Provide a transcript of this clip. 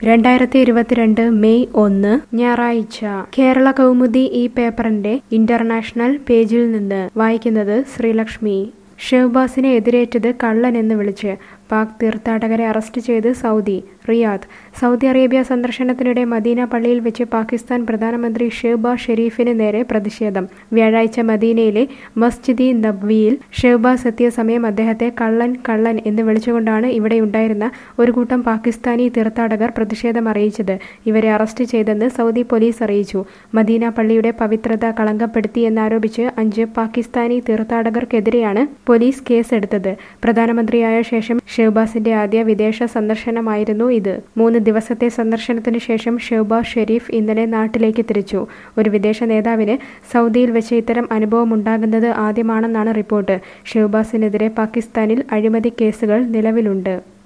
രണ്ടായിരത്തി ഇരുപത്തിരണ്ട് മെയ് ഒന്ന് ഞായറാഴ്ച കേരള കൗമുദി ഈ പേപ്പറിന്റെ ഇന്റർനാഷണൽ പേജിൽ നിന്ന് വായിക്കുന്നത് ശ്രീലക്ഷ്മി ഷെഹ്ബാസിനെ എതിരേറ്റത് കള്ളൻ എന്ന് വിളിച്ച് പാക് തീർത്ഥാടകരെ അറസ്റ്റ് ചെയ്ത് സൗദി റിയാദ് സൗദി അറേബ്യ സന്ദർശനത്തിനിടെ മദീന പള്ളിയിൽ വെച്ച് പാകിസ്ഥാൻ പ്രധാനമന്ത്രി ഷെഹ്ബാസ് ഷെരീഫിന് നേരെ പ്രതിഷേധം വ്യാഴാഴ്ച മദീനയിലെ മസ്ജിദി നബ്വിയിൽ ഷെഹ്ബാസ് എത്തിയ സമയം അദ്ദേഹത്തെ കള്ളൻ കള്ളൻ എന്ന് വിളിച്ചുകൊണ്ടാണ് ഇവിടെയുണ്ടായിരുന്ന ഒരു കൂട്ടം പാകിസ്ഥാനി തീർത്ഥാടകർ പ്രതിഷേധം അറിയിച്ചത് ഇവരെ അറസ്റ്റ് ചെയ്തെന്ന് സൗദി പോലീസ് അറിയിച്ചു മദീന പള്ളിയുടെ പവിത്രത കളങ്കപ്പെടുത്തിയെന്നാരോപിച്ച് അഞ്ച് പാകിസ്ഥാനി തീർത്ഥാടകർക്കെതിരെയാണ് പോലീസ് കേസെടുത്തത് പ്രധാനമന്ത്രിയായ ശേഷം ഷെഹ്ബാസിന്റെ ആദ്യ വിദേശ സന്ദർശനമായിരുന്നു ഇത് മൂന്ന് ദിവസത്തെ സന്ദർശനത്തിന് ശേഷം ഷെഹ്ബാസ് ഷെരീഫ് ഇന്നലെ നാട്ടിലേക്ക് തിരിച്ചു ഒരു വിദേശ നേതാവിന് സൗദിയിൽ വെച്ച് ഇത്തരം അനുഭവം ഉണ്ടാകുന്നത് ആദ്യമാണെന്നാണ് റിപ്പോർട്ട് ഷെഹ്ബാസിനെതിരെ പാകിസ്ഥാനിൽ അഴിമതി കേസുകൾ നിലവിലുണ്ട്